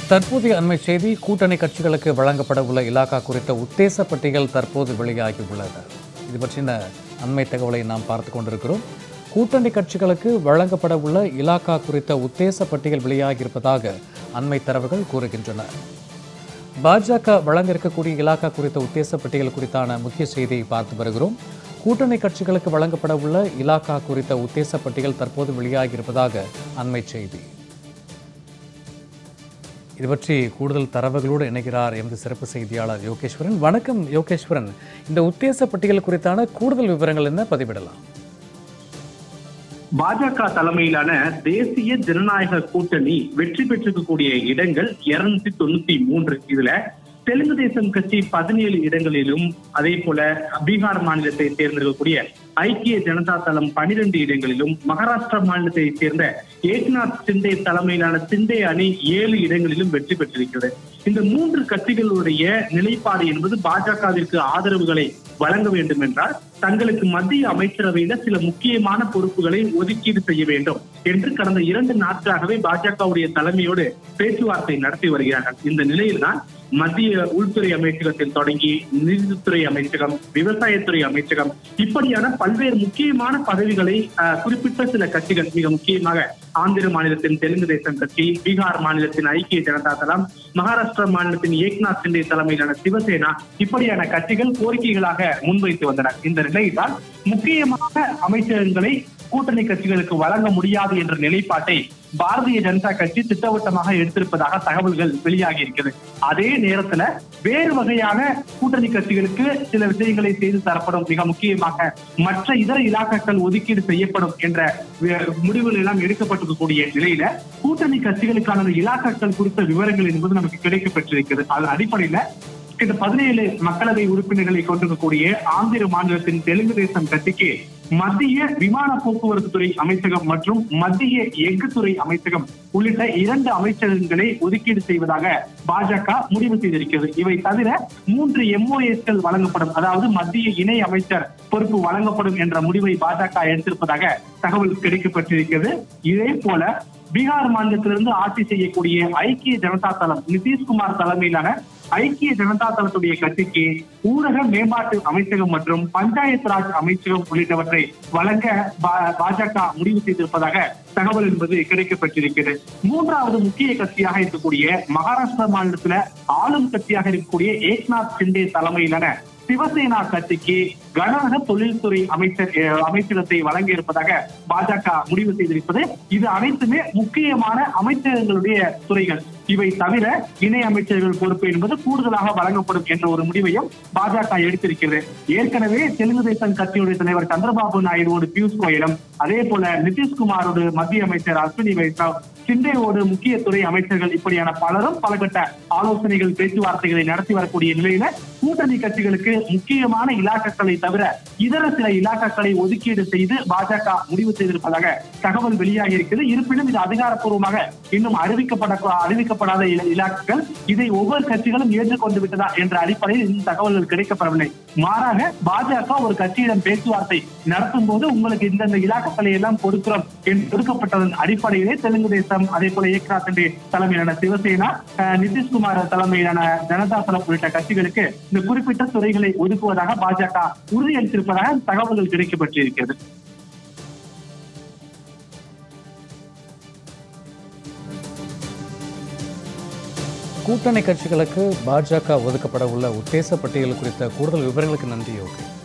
தற்போதைய அண்மை செய்தி கூட்டணி கட்சிகளுக்கு வழங்கப்பட உள்ள இலாகா குறித்த உத்தேச பட்டியல் தற்போது வெளியாகியுள்ளது இது பற்றின அண்மை தகவலை நாம் பார்த்து கொண்டிருக்கிறோம் கூட்டணி கட்சிகளுக்கு வழங்கப்பட உள்ள இலாகா குறித்த உத்தேச பட்டியல் வெளியாகியிருப்பதாக அண்மை தரவுகள் கூறுகின்றன பாஜக வழங்க இருக்கக்கூடிய இலாகா குறித்த உத்தேச பட்டியல் குறித்தான முக்கிய செய்தியை பார்த்து வருகிறோம் கூட்டணி கட்சிகளுக்கு வழங்கப்பட உள்ள இலாகா குறித்த உத்தேச பட்டியல் தற்போது வெளியாகியிருப்பதாக அண்மை செய்தி இது பற்றி கூடுதல் தரவுகளோடு இணைகிறார் எமது சிறப்பு செய்தியாளர் யோகேஸ்வரன் வணக்கம் யோகேஸ்வரன் இந்த உத்தேச பட்டியல் குறித்தான கூடுதல் விவரங்கள் என்ன பதிவிடலாம் பாஜக தலைமையிலான தேசிய ஜனநாயக கூட்டணி வெற்றி பெற்றிருக்கக்கூடிய இடங்கள் இருநூத்தி தொண்ணூத்தி மூன்று இதுல தெலுங்கு தேசம் கட்சி பதினேழு இடங்களிலும் அதே போல பீகார் மாநிலத்தை சேர்ந்திருக்கக்கூடிய ஐக்கிய ஜனதா தளம் பனிரெண்டு இடங்களிலும் மகாராஷ்டிரா மாநிலத்தை சேர்ந்த ஏக்நாத் சிண்டே தலைமையிலான சிண்டே அணி ஏழு இடங்களிலும் வெற்றி பெற்றிருக்கிறது இந்த மூன்று கட்சிகளுடைய நிலைப்பாடு என்பது பாஜகவிற்கு ஆதரவுகளை வழங்க வேண்டும் என்றால் தங்களுக்கு மத்திய அமைச்சரவையில சில முக்கியமான பொறுப்புகளை ஒதுக்கீடு செய்ய வேண்டும் என்று கடந்த இரண்டு நாட்களாகவே பாஜகவுடைய தலைமையோடு பேச்சுவார்த்தை நடத்தி வருகிறார்கள் இந்த நிலையில்தான் மத்திய உள்துறை அமைச்சகத்தில் தொடங்கி நிதித்துறை அமைச்சகம் விவசாயத்துறை அமைச்சகம் இப்படியான பல்வேறு முக்கியமான பதவிகளை அஹ், குறிப்பிட்ட சில கட்சிகள் மிக முக்கியமாக ஆந்திர மாநிலத்தின் தெலுங்கு தேசம் கட்சி பீகார் மாநிலத்தின் ஐக்கிய ஜனதா தளம் மகாராஷ்டிரா மாநிலத்தின் ஏக்நாத் சிண்டே தலைமையிலான சிவசேனா இப்படியான கட்சிகள் கோரிக்கைகளாக முன்வைத்து வந்தனர் இந்த நிலையில்தான் முக்கியமான அமைச்சகங்களை கூட்டணி கட்சிகளுக்கு வழங்க முடியாது என்ற நிலைப்பாட்டை பாரதிய ஜனதா கட்சி திட்டவட்டமாக எடுத்திருப்பதாக தகவல்கள் வெளியாகி இருக்கிறது அதே நேரத்துல வேறு வகையான கூட்டணி கட்சிகளுக்கு சில விஷயங்களை செய்து தரப்படும் மிக முக்கியமாக மற்ற இதர இலாக்காக்கள் ஒதுக்கீடு செய்யப்படும் என்ற வே- முடிவுகள் எல்லாம் எடுக்கப்பட்டிருக்கக்கூடிய நிலையில கூட்டணி கட்சிகளுக்கான அந்த இலாக்காக்கள் குறித்த விவரங்கள் என்பது நமக்கு கிடைக்கப்பட்டிருக்கிறது அதன் அடிப்படையில கிட்ட பதினேழு மக்களவை உறுப்பினர்களை கொண்டிருக்கக்கூடிய ஆந்திர மாநிலத்தின் தெலுங்கு தேசம் கட்சிக்கு மத்திய விமான போக்குவரத்து துறை அமைச்சகம் மற்றும் மத்திய எஃகு துறை அமைச்சகம் உள்ளிட்ட இரண்டு அமைச்சகங்களை ஒதுக்கீடு செய்வதாக பாஜக முடிவு செய்திருக்கிறது இவை தவிர மூன்று எம்ஓஎஸ்கள் வழங்கப்படும் அதாவது மத்திய இணை அமைச்சர் பொறுப்பு வழங்கப்படும் என்ற முடிவை பாஜக எடுத்திருப்பதாக தகவல் கிடைக்கப்பட்டிருக்கிறது இதே போல பீகார் மாநிலத்திலிருந்து ஆட்சி செய்யக்கூடிய ஐக்கிய ஜனதா தளம் நிதிஷ்குமார் தலைமையிலான ஐக்கிய ஜனதா தளத்துடைய கட்சிக்கு ஊரக மேம்பாட்டு அமைச்சகம் மற்றும் பஞ்சாயத்து ராஜ் அமைச்சகம் உள்ளிட்டவற்றை வழங்க பா- பாஜக முடிவு செய்திருப்பதாக தகவல் என்பது கிடைக்கப்பட்டிருக்கிறது மூன்றாவது முக்கிய கட்சியாக இருக்கக்கூடிய மகாராஷ்டிரா மாநிலத்துல ஆளும் கட்சியாக இருக்கக்கூடிய ஏக்நாத் சிண்டே தலைமையிலான சிவசேனா கட்சிக்கு கனரக தொழில்துறை அமைச்சர் அஹ், அமைச்சகத்தை வழங்க இருப்பதாக பாஜக முடிவு செய்திருப்பது இது அனைத்துமே முக்கியமான அமைச்சகங்களுடைய துறைகள் இவை தவிர இணை அமைச்சர்கள் பொறுப்பு என்பது கூடுதலாக வழங்கப்படும் என்ற ஒரு முடிவையும் பாஜக எடுத்திருக்கிறது ஏற்கனவே தெலுங்கு தேசம் கட்சியுடைய தலைவர் சந்திரபாபு நாயுடுவோடு பியூஷ் கோயலும் அதே போல நிதிஷ்குமாரோடு மத்திய அமைச்சர் அஸ்வினி வைஷ்ணவ் சிண்டேவோடு முக்கிய துறை அமைச்சர்கள் இப்படியான பலரும் பலகட்ட ஆலோசனைகள் பேச்சுவார்த்தைகளை நடத்தி வரக்கூடிய நிலையில கூட்டணி கட்சிகளுக்கு முக்கியமான இலாக்காக்களை தவிர இதர சில இலாக்காக்களை ஒதுக்கீடு செய்து பாஜக முடிவு செய்திருப்பதாக தகவல் வெளியாகி இருக்கிறது இருப்பினும் இது அதிகாரப்பூர்வமாக இன்னும் அறிவிக்கப்பட அறிவிக்கப்படாத இல- இலாக்காக்கள் இதை ஒவ்வொரு கட்சிகளும் ஏற்றுக்கொண்டு விட்டதா என்ற அடிப்படையில் இந்த தகவல்கள் கிடைக்கப்படவில்லை மாறாக பாஜக ஒரு கட்சியிடம் பேச்சுவார்த்தை நடத்தும் போது உங்களுக்கு இந்தந்த இலாக்காக்களை எல்லாம் கொடுக்கிறோம் என்று கொடுக்கப்பட்டதன் அடிப்படையிலே தெலுங்கு தேசம் அதே போல ஏக்நாத் சிண்டே தலைமையிலான சிவசேனா அஹ், நிதிஷ்குமார் தலைமையிலான ஜனதா தளம் உள்ளிட்ட கட்சிகளுக்கு இந்த குறிப்பிட்ட துறைகளை ஒதுக்குவதாக பாஜக உறுதியளித்திருப்பதாக தகவல்கள் கிடைக்கப்பட்டிருக்கிறது கூட்டணி கட்சிகளுக்கு பாஜக ஒதுக்கப்பட உள்ள உத்தேச பட்டியல் குறித்த கூடுதல் விவரங்களுக்கு நன்றி யோகி